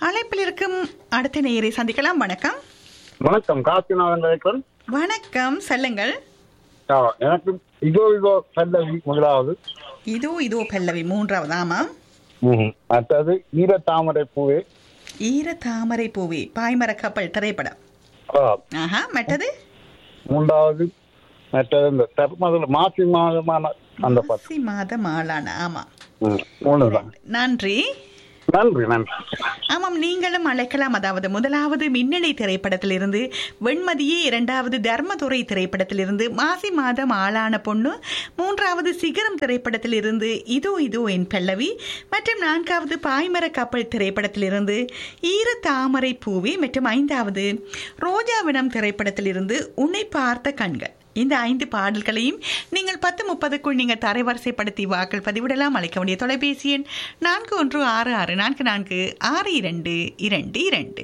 அழைப்பில் இருக்கும் அடுத்த நேயரை சந்திக்கலாம் வணக்கம் வணக்கம் காசிநாதன் இருக்கிறேன் வணக்கம் சொல்லுங்கள் ஆ, எனக்கு இதோ இதோ பல்லவி முதலாவது இதோ இதோ பல்லவி மூன்றாவது ஆமாம் மற்றது ஈர தாமரை பூவே ஈர தாமரை பூவே பாய்மர கப்பல் திரைப்படம் ஆ, ஆஹா மற்றது மூன்றாவது மற்றது இந்த தர்மதுல மாசி மாதமான அந்த பாட்டு மாசி மாத மாலான ஆமா ம், மூணுதான் நன்றி நன்றி நன்றி ஆமாம் நீங்களும் அழைக்கலாம் அதாவது முதலாவது மின்னணை திரைப்படத்திலிருந்து வெண்மதியே இரண்டாவது தர்மதுரை திரைப்படத்திலிருந்து மாசி மாதம் ஆளான பொண்ணு மூன்றாவது சிகரம் திரைப்படத்திலிருந்து இதோ இதோ என் பல்லவி மற்றும் நான்காவது பாய்மர கப்பல் திரைப்படத்திலிருந்து ஈர தாமரை பூவி மற்றும் ஐந்தாவது ரோஜாவினம் திரைப்படத்திலிருந்து உன்னை பார்த்த கண்கள் இந்த ஐந்து பாடல்களையும் நீங்கள் பத்து முப்பதுக்குள் நீங்கள் தரைவரிசைப்படுத்தி வாக்கள் பதிவிடலாம் அழைக்க வேண்டிய தொலைபேசி எண் நான்கு ஒன்று ஆறு ஆறு நான்கு நான்கு ஆறு இரண்டு இரண்டு இரண்டு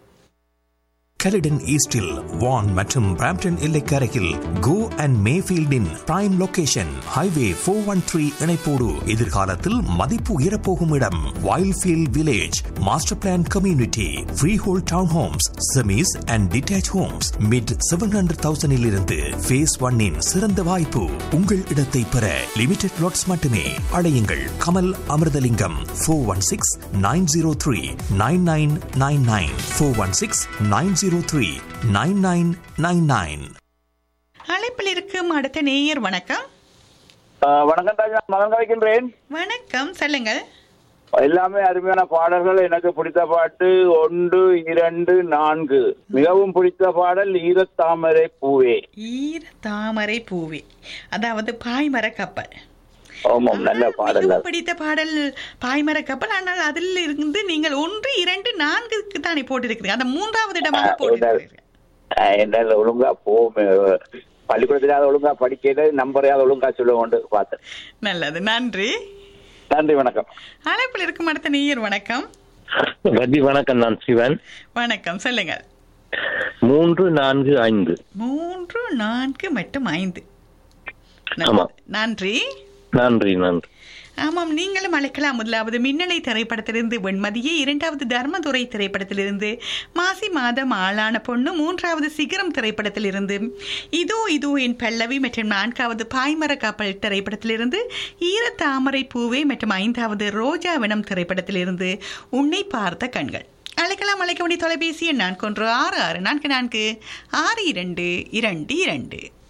கலிடன் ஈஸ்டில் வான் மற்றும் பிராம்டன் எல்லைக்கரையில் கோ அண்ட் மேஃபீல்டின் prime location highway four one three இணைப்போடு எதிர்காலத்தில் மதிப்பு உயரப்போகும் இடம் Wildfield village master plan community freehold townhomes semis and detached homes mid seven hundred தௌசண்டில் இருந்து ஃபேஸ் ஒன்னின் சிறந்த வாய்ப்பு உங்கள் இடத்தை பெற லிமிடெட் லாட்ஸ் மட்டுமே அழையுங்கள் Kamal Amirthalingam four one six nine zero three nine nine nine nine four one six nine zero three nine nine nine nine அழைப்பில் இருக்கும் அடுத்த நேயர் வணக்கம் ஆ, வணக்கம் ராஜா மகன் கலைக்கின்றேன் வணக்கம் சொல்லுங்கள் எல்லாமே அருமையான பாடல்கள் எனக்கு பிடித்த பாட்டு ஒன்று இரண்டு நான்கு மிகவும் பிடித்த பாடல் ஈரத்தாமரை பூவே ஈர தாமரை பூவி அதாவது பாய்மர கப்பல் ஆமாம் நல்ல ஆனால் பாடல் மிகவும் பிடித்த பாடல் பாய்மர கப்பல் ஆனால் அதில் இருந்து நீங்கள் ஒன்று இரண்டு நான்குக்கு தானே போட்டிருக்கிறீங்க அந்த மூன்றாவது இடமாக போட்டிருக்கிறீர்கள் என்னால் ஒழுங்கா போகும் பள்ளிக்கூடத்தில் ஒழுங்கா படிக்கிறது நம்பரையாவது ஒழுங்கா சொல்ல கொண்டு பார்த்தேன் நல்லது நன்றி நன்றி வணக்கம் அழைப்பில் இருக்கும் அடுத்த நேயர் வணக்கம் ரவி வணக்கம் நான் சிவன் வணக்கம் சொல்லுங்கள் மூன்று நான்கு ஐந்து மூன்று நான்கு மற்றும் ஐந்து ஆமா. நன்றி நன்றி நன்றி ஆமாம் நீங்களும் அழைக்கலாம் முதலாவது மின்னலை திரைப்படத்திலிருந்து வெண்மதியே இரண்டாவது தர்மதுரை திரைப்படத்திலிருந்து மாசி மாதம் ஆளான பொண்ணு மூன்றாவது சிகரம் திரைப்படத்திலிருந்து இதோ இதோ என் பல்லவி மற்றும் நான்காவது பாய்மர கப்பல் திரைப்படத்திலிருந்து ஈர தாமரை பூவே மற்றும் ஐந்தாவது ரோஜா வனம் திரைப்படத்திலிருந்து உன்னை பார்த்த கண்கள் அழைக்கலாம் அழைக்க வேண்டிய தொலைபேசி எண் நான்கு ஒன்று ஆறு ஆறு நான்கு நான்கு ஆறு இரண்டு இரண்டு இரண்டு